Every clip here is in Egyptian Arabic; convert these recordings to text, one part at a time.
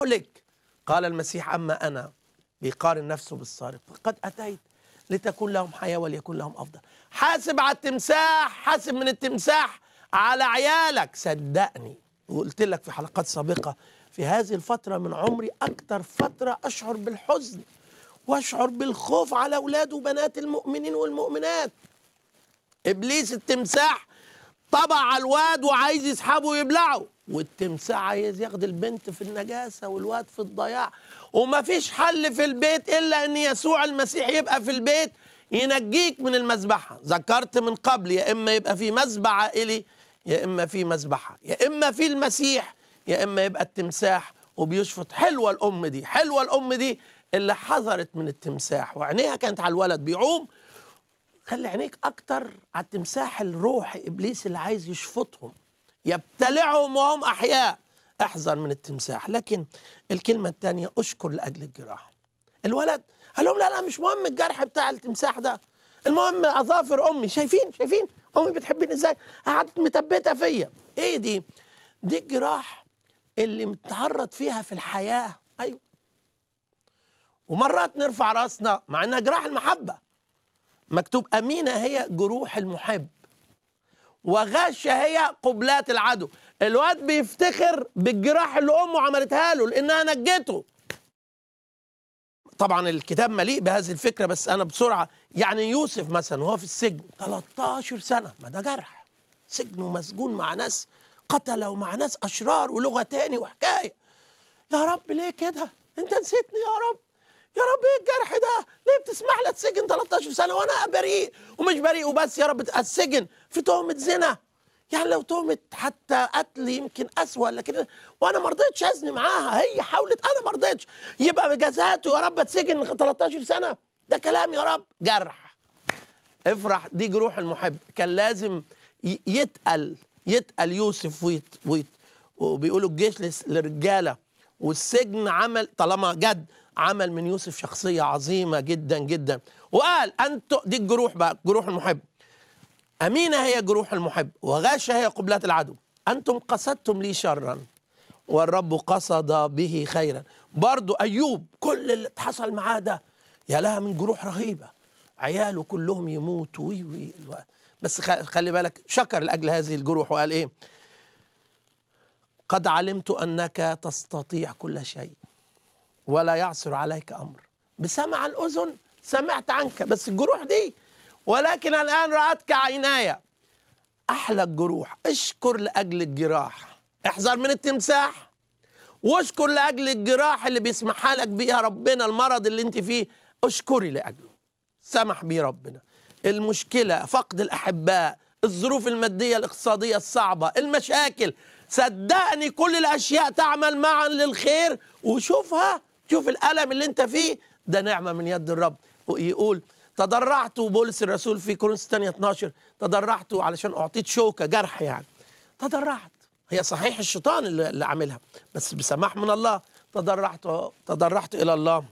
لك قال المسيح أما أنا بيقارن نفسه بالسارق فقد أتيت لتكون لهم حياة وليكن لهم أفضل حاسب على التمساح حاسب من التمساح على عيالك صدقني وقلت لك في حلقات سابقة في هذه الفترة من عمري أكتر فترة أشعر بالحزن وأشعر بالخوف على أولاد وبنات المؤمنين والمؤمنات إبليس التمساح طبع على الواد وعايز يسحبه ويبلعه والتمساح عايز ياخد البنت في النجاسة والواد في الضياع وما فيش حل في البيت إلا أن يسوع المسيح يبقى في البيت ينجيك من المذبحة ذكرت من قبل يا إما يبقى في مذبح عائلي يا إما في مذبحة يا إما في المسيح يا إما يبقى التمساح وبيشفط حلوة الأم دي حلوة الأم دي اللي حذرت من التمساح وعينيها كانت على الولد بيعوم خلي عينيك اكتر على التمساح الروحي ابليس اللي عايز يشفطهم يبتلعهم وهم احياء احذر من التمساح لكن الكلمه الثانيه اشكر لاجل الجراح الولد قال لهم لا لا مش مهم الجرح بتاع التمساح ده المهم اظافر امي شايفين شايفين امي بتحبني ازاي قعدت متبته فيا ايه دي دي الجراح اللي متعرض فيها في الحياه ايوه ومرات نرفع راسنا مع انها جراح المحبه مكتوب أمينة هي جروح المحب وغاشة هي قبلات العدو الواد بيفتخر بالجراح اللي أمه عملتها له لأنها نجته طبعا الكتاب مليء بهذه الفكرة بس أنا بسرعة يعني يوسف مثلا وهو في السجن 13 سنة ما ده جرح سجن ومسجون مع ناس قتلة ومع ناس أشرار ولغة تاني وحكاية يا رب ليه كده انت نسيتني يا رب يا رب ايه الجرح ده؟ ليه بتسمح لي اتسجن 13 سنه وانا بريء ومش بريء وبس يا رب اتسجن في تهمه زنا يعني لو تهمه حتى قتل يمكن اسوأ لكن وانا ما رضيتش ازني معاها هي حاولت انا ما رضيتش يبقى بجزاته يا رب اتسجن 13 سنه ده كلام يا رب جرح افرح دي جروح المحب كان لازم ي- يتقل يتقل يوسف ويت ويت وبيقولوا الجيش لس- للرجاله والسجن عمل طالما جد عمل من يوسف شخصيه عظيمه جدا جدا وقال انتوا دي الجروح بقى جروح المحب امينه هي جروح المحب وغاشه هي قبلات العدو انتم قصدتم لي شرا والرب قصد به خيرا برضو ايوب كل اللي حصل معاه ده يا لها من جروح رهيبه عياله كلهم يموتوا وي وي بس خ- خلي بالك شكر لاجل هذه الجروح وقال ايه قد علمت انك تستطيع كل شيء ولا يعثر عليك امر بسمع الاذن سمعت عنك بس الجروح دي ولكن الان راتك عيناي احلى الجروح اشكر لاجل الجراح احذر من التمساح واشكر لاجل الجراح اللي بيسمحها لك بيها ربنا المرض اللي انت فيه اشكري لاجله سمح بيه ربنا المشكله فقد الاحباء الظروف الماديه الاقتصاديه الصعبه المشاكل صدقني كل الاشياء تعمل معا للخير وشوفها شوف الالم اللي انت فيه ده نعمه من يد الرب ويقول تضرعت بولس الرسول في كورنثوس الثانيه 12 تضرعت علشان اعطيت شوكه جرح يعني تضرعت هي صحيح الشيطان اللي, اللي عاملها بس بسماح من الله تضرعت تضرعت الى الله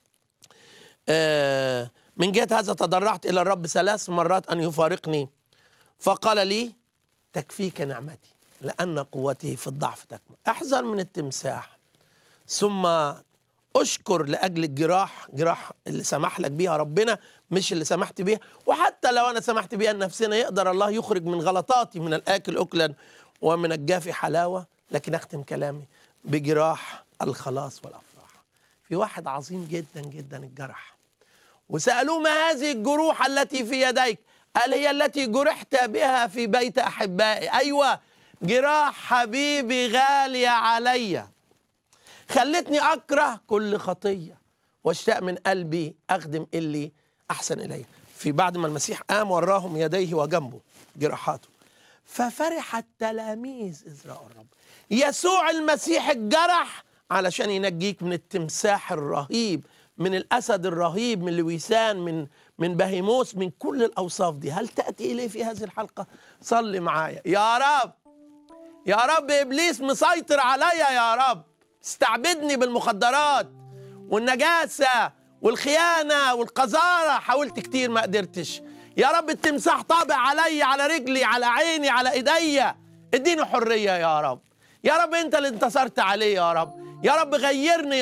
آه، من جهة هذا تضرعت إلى الرب ثلاث مرات أن يفارقني فقال لي تكفيك نعمتي لأن قوته في الضعف تكمن احذر من التمساح ثم اشكر لأجل الجراح جراح اللي سمح لك بيها ربنا مش اللي سمحت بيها وحتى لو أنا سمحت بيها لنفسنا يقدر الله يخرج من غلطاتي من الآكل أكلا ومن الجافي حلاوة لكن أختم كلامي بجراح الخلاص والأفراح في واحد عظيم جدا جدا الجرح وسألوه ما هذه الجروح التي في يديك قال هي التي جرحت بها في بيت أحبائي أيوة جراح حبيبي غالية علي خلتني أكره كل خطية واشتاق من قلبي أخدم اللي أحسن إلي في بعد ما المسيح قام وراهم يديه وجنبه جراحاته ففرح التلاميذ إذ رأوا الرب يسوع المسيح الجرح علشان ينجيك من التمساح الرهيب من الأسد الرهيب من لويسان من من بهيموس من كل الأوصاف دي هل تأتي إليه في هذه الحلقة صلي معايا يا رب يا رب إبليس مسيطر عليا يا رب استعبدني بالمخدرات والنجاسة والخيانة والقذارة حاولت كتير ما قدرتش يا رب التمساح طابع علي على رجلي على عيني على ايديا اديني حرية يا رب يا رب انت اللي انتصرت عليه يا رب يا رب غيرني